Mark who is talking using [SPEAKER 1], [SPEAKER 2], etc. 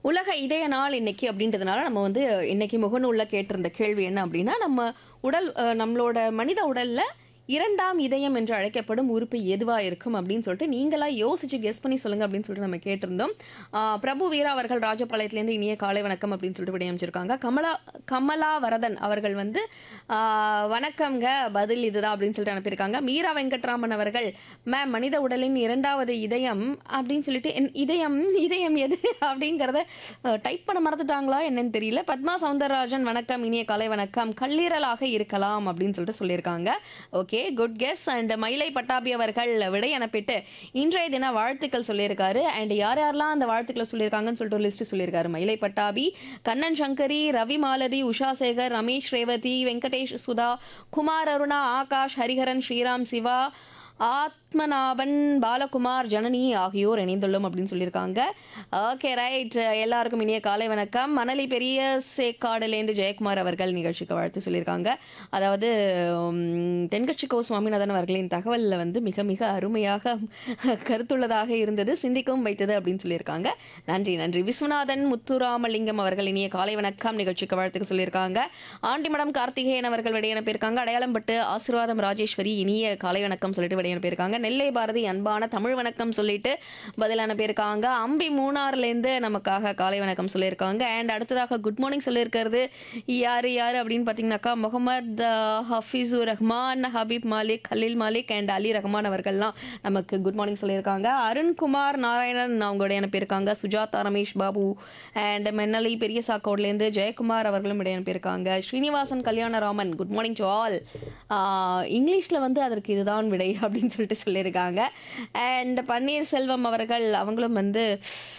[SPEAKER 1] உலக இதய நாள் இன்னைக்கு அப்படின்றதுனால நம்ம வந்து இன்னைக்கு முகநூல்ல கேட்டிருந்த கேள்வி என்ன அப்படின்னா நம்ம உடல் அஹ், நம்மளோட மனித உடல்ல இரண்டாம் இதயம் என்று அழைக்கப்படும் உறுப்பு எதுவா இருக்கும் அப்படின்னு சொல்லிட்டு நீங்களா யோசிச்சு கெஸ் பண்ணி சொல்லுங்க அப்படின்னு சொல்லிட்டு நம்ம கேட்டிருந்தோம் ஆஹ், பிரபு வீரா அவர்கள் ராஜபாளையத்திலேருந்து இனிய காலை வணக்கம் அப்படின்னு சொல்லிட்டு விடை அமைச்சிருக்காங்க கமலா கமலா வரதன் அவர்கள் வந்து ஆஹ், வணக்கம்ங்க பதில் இதுதான் அப்படின்னு சொல்லிட்டு அனுப்பியிருக்காங்க மீரா வெங்கட்ராமன் அவர்கள் மேம் மனித உடலின் இரண்டாவது இதயம் அப்படின்னு சொல்லிட்டு என் இதயம் இதயம் எது அப்படிங்கிறத டைப் பண்ண மறந்துட்டாங்களா என்னன்னு தெரியல பத்மா சவுந்தரராஜன் வணக்கம் இனிய காலை வணக்கம் கல்லீரலாக இருக்கலாம் அப்படின்னு சொல்லிட்டு சொல்லியிருக்காங்க ஓகே குட் கெஸ் அண்ட் மயிலை பட்டாபி அவர்கள் விடை அனுப்பிட்டு இன்றைய தின வாழ்த்துக்கள் சொல்லியிருக்காரு அண்ட் யார் யாரெல்லாம் அந்த வாழ்த்துக்களை சொல்லியிருக்காங்கன்னு சொல்லிட்டு ஒரு லிஸ்ட் சொல்லியிருக்காரு மயிலை பட்டாபி கண்ணன் சங்கரி ரவி மாலதி உஷா சேகர் ரமேஷ் ரேவதி வெங்கடேஷ் சுதா குமார் அருணா ஆகாஷ் ஹரிஹரன் ஸ்ரீராம் சிவா ஆத்மநாபன் பாலகுமார் ஜனனி ஆகியோர் இணைந்துள்ளோம் அப்படின்னு சொல்லியிருக்காங்க ஓகே ரைட் எல்லாருக்கும் இனிய காலை வணக்கம் மணலி பெரிய சேக்காடுலேருந்து ஜெயக்குமார் அவர்கள் நிகழ்ச்சிக்கு வாழ்த்து சொல்லியிருக்காங்க அதாவது உம், தென்கட்சி கோ சுவாமிநாதன் அவர்களின் தகவலில் வந்து மிக மிக அருமையாக கருத்துள்ளதாக இருந்தது சிந்திக்கவும் வைத்தது அப்படின்னு சொல்லியிருக்காங்க நன்றி நன்றி விஸ்வநாதன் முத்துராமலிங்கம் அவர்கள் இனிய காலை வணக்கம் நிகழ்ச்சிக்கு வாழ்த்துக்கு சொல்லியிருக்காங்க ஆண்டிமடம் கார்த்திகேயன் அவர்கள் விடை அனுப்பியிருக்காங்க அடையாளம்பட்டு ஆசீர்வாதம் ராஜேஸ்வரி இனிய காலை வணக்கம் சொல்லிட்டு விடை அனுப்பியிருக்காங்க நெல்லை பாரதி அன்பான தமிழ் வணக்கம் சொல்லிட்டு பதில் அனுப்பியிருக்காங்க அம்பி மூணார்லேருந்து நமக்காக காலை வணக்கம் சொல்லியிருக்காங்க அண்ட் அடுத்ததாக குட் மார்னிங் சொல்லியிருக்கிறது யார் யார் அப்படின்னு பார்த்தீங்கன்னாக்கா முகமது ஹஃபீஸுர் ரஹ்மான் ஹபீப் மாலிக் கலீல் மாலிக் அண்ட் அலி ரஹ்மான் அவர்கள்லாம் நமக்கு குட் மார்னிங் சொல்லியிருக்காங்க அருண்குமார் நாராயணன் அவங்களுடைய அனுப்பியிருக்காங்க சுஜாதா ரமேஷ் பாபு அண்ட் மென்னலி பெரிய சாக்கோட்லேருந்து ஜெயக்குமார் அவர்களும் இடைய அனுப்பியிருக்காங்க Srinivasan Kalyanaraman good morning to all இங்கிலீஷில் வந்து அதற்கு இதுதான் விடை அப்படின்னு சொல்லிட்டு சொல்லியிருக்காங்க அண்ட் பன்னீர்செல்வம் அவர்கள் அவங்களும் வந்து